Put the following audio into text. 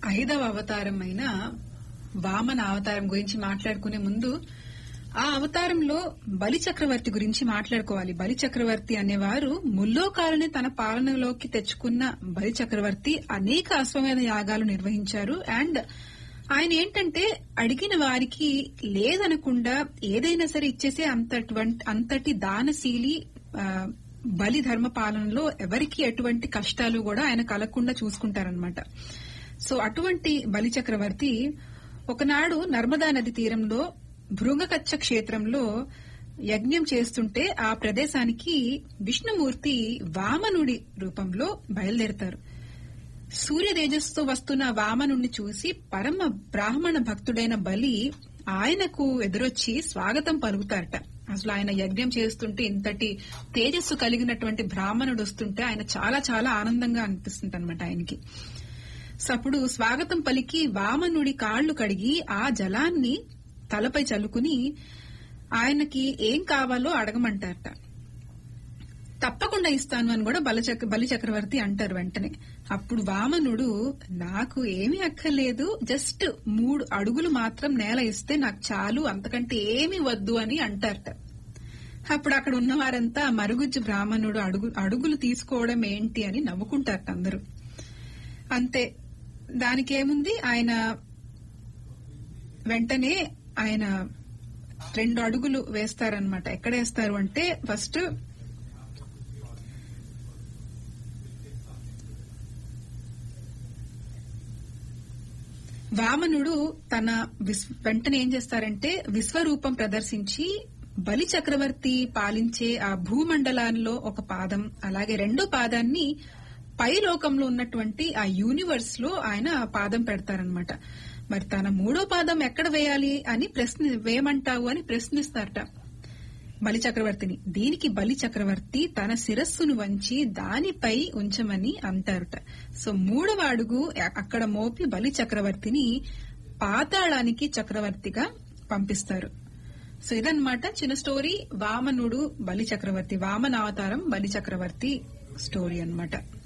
ఐదవ అవతారం అయిన వామన అవతారం గురించి మాట్లాడుకునే ముందు ఆ అవతారంలో బలి చక్రవర్తి గురించి మాట్లాడుకోవాలి బలి చక్రవర్తి అనేవారు ముల్లోకాలని తన పాలనలోకి తెచ్చుకున్న బలి చక్రవర్తి అనేక అశ్వమేధ యాగాలు నిర్వహించారు అండ్ ఆయన ఏంటంటే అడిగిన వారికి లేదనకుండా ఏదైనా సరే ఇచ్చేసే అంతటువంటి అంతటి దానశీలి ఆ, బలి ధర్మ పాలనలో ఎవరికి ఎటువంటి కష్టాలు కూడా ఆయన కలగకుండా చూసుకుంటారనమాట సో అటువంటి బలి చక్రవర్తి ఒకనాడు నర్మదా నది తీరంలో భృంగకచ్చ క్షేత్రంలో యజ్ఞం చేస్తుంటే ఆ ప్రదేశానికి విష్ణుమూర్తి వామనుడి రూపంలో బయలుదేరతారు సూర్య తేజస్సుతో వస్తున్న వామనుణ్ణి చూసి పరమ బ్రాహ్మణ భక్తుడైన బలి ఆయనకు ఎదురొచ్చి స్వాగతం పలుకుతారట అసలు ఆయన యజ్ఞం చేస్తుంటే ఇంతటి తేజస్సు కలిగినటువంటి బ్రాహ్మణుడు వస్తుంటే ఆయన చాలా చాలా ఆనందంగా అనిపిస్తుంది అనమాట ఆయనకి సో అప్పుడు స్వాగతం పలికి వామనుడి కాళ్లు కడిగి ఆ జలాన్ని తలపై చల్లుకుని ఆయనకి ఏం కావాలో అడగమంటారట తప్పకుండా ఇస్తాను అని కూడా బలచక్ర బలి చక్రవర్తి అంటారు వెంటనే అప్పుడు వామనుడు నాకు ఏమీ అక్కర్లేదు జస్ట్ మూడు అడుగులు మాత్రం నేల ఇస్తే నాకు చాలు అంతకంటే ఏమీ వద్దు అని అంటారట అప్పుడు అక్కడ ఉన్న వారంతా మరుగుజ్జు బ్రాహ్మణుడు అడుగు అడుగులు తీసుకోవడం ఏంటి అని నవ్వుకుంటారట అందరూ అంతే దానికేముంది ఆయన వెంటనే ఆయన రెండు అడుగులు వేస్తారనమాట ఎక్కడ వేస్తారు అంటే ఫస్ట్ వామనుడు తన విస్- వెంటనే ఏం చేస్తారంటే విశ్వరూపం ప్రదర్శించి బలి చక్రవర్తి పాలించే ఆ భూమండలాల్లో ఒక పాదం అలాగే రెండో పాదాన్ని పై లోకంలో ఉన్నటువంటి ఆ యూనివర్స్ లో ఆయన ఆ పాదం పెడతారనమాట మరి తన మూడో పాదం ఎక్కడ వేయాలి అని ప్రశ్న వేయమంటావు అని ప్రశ్నిస్తారట బలి చక్రవర్తిని దీనికి బలి చక్రవర్తి తన శిరస్సును వంచి దానిపై ఉంచమని అంటారట సో మూడవ అడుగు అక్కడ మోపి బలి చక్రవర్తిని పాతాళానికి చక్రవర్తిగా పంపిస్తారు సో ఇదన్నమాట చిన్న స్టోరీ వామనుడు బలి చక్రవర్తి వామన అవతారం బలి చక్రవర్తి స్టోరీ అన్నమాట